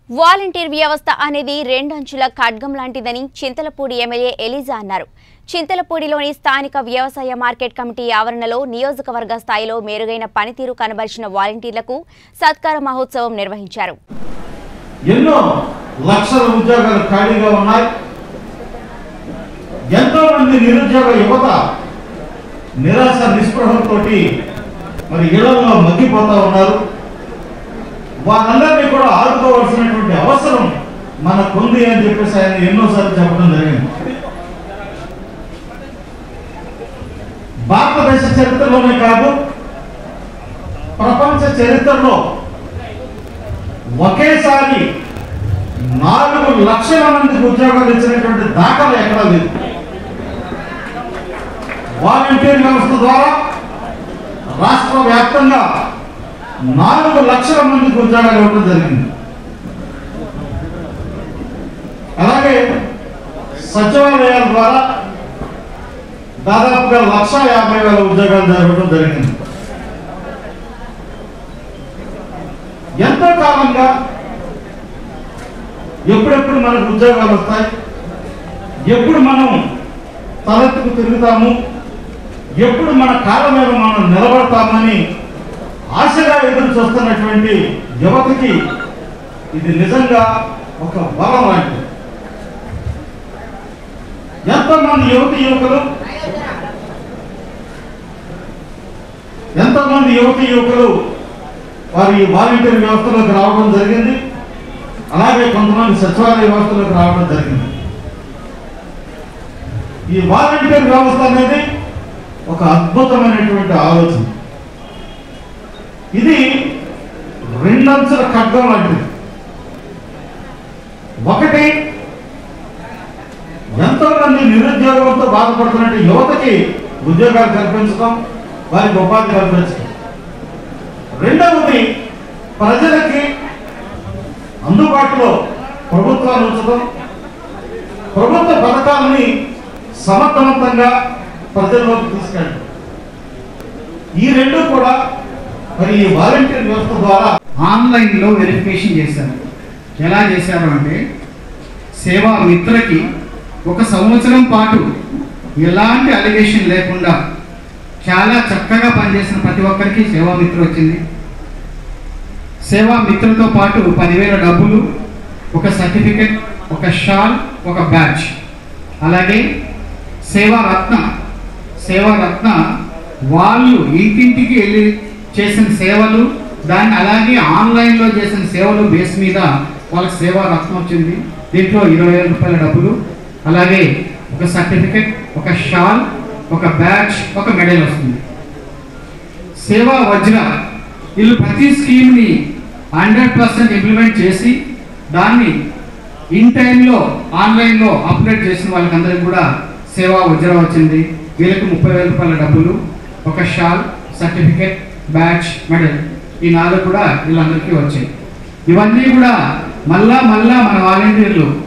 volunteer వ్యవస్థ అనేది రెండంచుల ఖడ్గం లాంటిదని చింతలపూడి ఎమ్మెల్యే ఎలిజా అన్నారు చింతలపూడిలోని స్థానిక వ్యవసాయ మార్కెట్ కమిటీ ఆవరణలో నియోజకవర్గ స్థాయిలో మెరుగైన పనితీరు కనబరిచిన వాలంటీర్లకు సత్కార మహోత్సవం నిర్వహించారు ఎన్నో లక్షల ఉద్యోగాలు ఖాళీగా ఉన్నాయి ఎంతో మంది నిరుద్యోగ యువత నిరాశ నిస్పృహలతోటి మరి ఇళ్లలో మగ్గిపోతా ఉన్నారు వారందరినీ కూడా ఆదుకోవాల్సినటువంటి అవసరం మనకుంది అని చెప్పేసి ఆయన ఎన్నోసార్లు చెప్పడం జరిగింది భారతదేశ చరిత్రలోనే కాదు ప్రపంచ చరిత్రలో ఒకేసారి నాలుగు లక్షల మందికి ఉద్యోగాలు ఇచ్చినటువంటి దాఖలు ఎక్కడా లేదు వాలంటీర్ వ్యవస్థ ద్వారా రాష్ట్ర వ్యాప్తంగా నాలుగు లక్షల మందికి ఉద్యోగాలు ఇవ్వడం జరిగింది అలాగే సచివాలయాల ద్వారా దాదాపుగా లక్ష యాభై వేల ఉద్యోగాలు జరగడం జరిగింది ఎంతో కాలంగా ఎప్పుడెప్పుడు మనకు ఉద్యోగాలు వస్తాయి ఎప్పుడు మనం తలెత్తుకు తిరుగుతాము ఎప్పుడు మన కాళ్ళ మీద మనం నిలబడతామని ఆశగా ఎదురు చూస్తున్నటువంటి యువతకి ఇది నిజంగా ఒక వరం లాంటిది ఎంతో మంది యువతి యువకులు ఎంతో మంది యువతి యువకులు వారి ఈ వాలంటీర్ వ్యవస్థలోకి రావడం జరిగింది అలాగే కొంతమంది సచివాలయ వ్యవస్థలోకి రావడం జరిగింది ఈ వాలంటీర్ వ్యవస్థ అనేది ఒక అద్భుతమైనటువంటి ఆలోచన ఇది రెండంచుల ఖడ్గం లాంటిది ఒకటి ఎంతో మంది నిరుద్యోగంతో బాధపడుతున్న యువతకి ఉద్యోగాలు కల్పించడం వారికి ఉపాధి కల్పించడం రెండవది ప్రజలకి అందుబాటులో ప్రభుత్వాలు ఉంచడం ప్రభుత్వ పథకాలని సమర్థవంతంగా ప్రజల్లోకి తీసుకెళ్ళడం ఈ రెండు కూడా మరి ఈ వాలంటీర్ వ్యవస్థ ద్వారా ఆన్లైన్లో వెరిఫికేషన్ చేశారు ఎలా చేశారు అంటే సేవా మిత్రకి ఒక సంవత్సరం పాటు ఎలాంటి అలిగేషన్ లేకుండా చాలా చక్కగా పనిచేసిన ప్రతి ఒక్కరికి సేవా మిత్ర వచ్చింది సేవా మిత్రతో పాటు పదివేల డబ్బులు ఒక సర్టిఫికెట్ ఒక షాల్ ఒక బ్యాచ్ అలాగే సేవా రత్న సేవా రత్న వాళ్ళు ఇంటింటికి వెళ్ళి చేసిన సేవలు దాన్ని అలాగే ఆన్లైన్లో చేసిన సేవలు బేస్ మీద వాళ్ళకి సేవా రత్నం వచ్చింది దీంట్లో ఇరవై వేల రూపాయల డబ్బులు అలాగే ఒక సర్టిఫికెట్ ఒక షాల్ ఒక బ్యాచ్ ఒక మెడల్ వస్తుంది సేవా వజ్ర వీళ్ళు ప్రతి స్కీమ్ని హండ్రెడ్ పర్సెంట్ ఇంప్లిమెంట్ చేసి దాన్ని ఇన్ టైంలో ఆన్లైన్లో అప్డేట్ చేసిన వాళ్ళకందరికి కూడా సేవా వజ్ర వచ్చింది వీళ్ళకి ముప్పై వేల రూపాయల డబ్బులు ఒక షాల్ సర్టిఫికెట్ బ్యాచ్ మెడల్ ఈ నాలుగు కూడా వీళ్ళందరికీ వచ్చాయి ఇవన్నీ కూడా మళ్ళా మళ్ళా మన వాలంటీర్లు